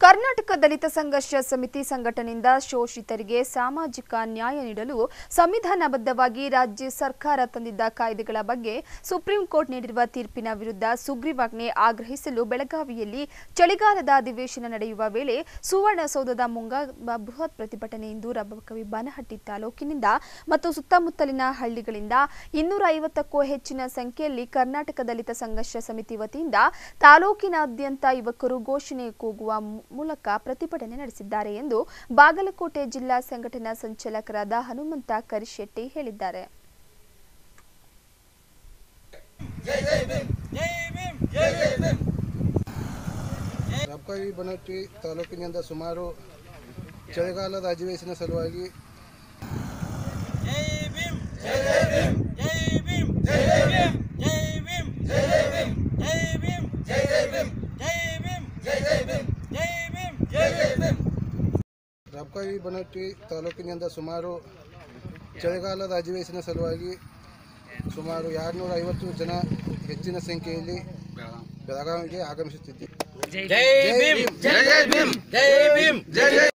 ಕರ್ನಾಟಕ ದಲಿತ ಸಂಘರ್ಷ ಸಮಿತಿ ಸಂಘಟನೆಯಿಂದ ಶೋಷಿತರಿಗೆ ಸಾಮಾಜಿಕ ನ್ಯಾಯ ನೀಡಲು ಸಂವಿಧಾನಬದ್ಧವಾಗಿ ರಾಜ್ಯ ಸರ್ಕಾರ ತಂದಿದ್ದ ಕಾಯ್ದೆಗಳ ಬಗ್ಗೆ ಸುಪ್ರೀಂ ಕೋರ್ಟ್ ನೀಡಿರುವ ತೀರ್ಪಿನ ವಿರುದ್ಧ ಸುಗ್ರೀವಾಜ್ಞೆ ಆಗ್ರಹಿಸಲು ಬೆಳಗಾವಿಯಲ್ಲಿ ಚಳಿಗಾಲದ ಅಧಿವೇಶನ ನಡೆಯುವ ವೇಳೆ ಸುವರ್ಣಸೌಧದ ಮುಂಗಾದ ಬೃಹತ್ ಪ್ರತಿಭಟನೆ ಇಂದು ರಬಕವಿ ಬನಹಟ್ಟಿ ತಾಲೂಕಿನಿಂದ ಮತ್ತು ಸುತ್ತಮುತ್ತಲಿನ ಹಳ್ಳಿಗಳಿಂದ ಇನ್ನೂರ ಐವತ್ತಕ್ಕೂ ಹೆಚ್ಚಿನ ಸಂಖ್ಯೆಯಲ್ಲಿ ಕರ್ನಾಟಕ ದಲಿತ ಸಂಘರ್ಷ ಸಮಿತಿ ವತಿಯಿಂದ ತಾಲೂಕಿನಾದ್ಯಂತ ಯುವಕರು ಘೋಷಣೆ ಕೂಗುವ ಮು- ಮೂಲಕ ಪ್ರತಿಭಟನೆ ನಡೆಸಿದ್ದಾರೆ ಎಂದು ಬಾಗಲಕೋಟೆ ಜಿಲ್ಲಾ ಸಂಘಟನಾ ಸಂಚಾಲಕರಾದ ಹನುಮಂತ ಕರಿಶೆಟ್ಟಿ ಹೇಳಿದ್ದಾರೆ ರಬ್ಕಾವಿ ಬನಟ್ಟಿ ತಾಲೂಕಿನಿಂದ ಸುಮಾರು ಚಳಿಗಾಲದ ಅಧಿವೇಶನ ಸಲುವಾಗಿ ರಬ್ಕಾವಿ ಬನಟ್ಟಿ ತಾಲೂಕಿನಿಂದ ಸುಮಾರು ಚಳಿಗಾಲದ ಅಧಿವೇಶನ ಸಲುವಾಗಿ ಸುಮಾರು ಎರಡುನೂರ ಐವತ್ತು ಜನ ಹೆಚ್ಚಿನ ಸಂಖ್ಯೆಯಲ್ಲಿ ಬೆಳಗಾವಿಗೆ ಆಗಮಿಸುತ್ತಿದ್ದೆ ಜೈ ಭೀಮ್ ಜೈ ಭೀಮ್ ಜೈ ಭೀಮ್ ಜೈ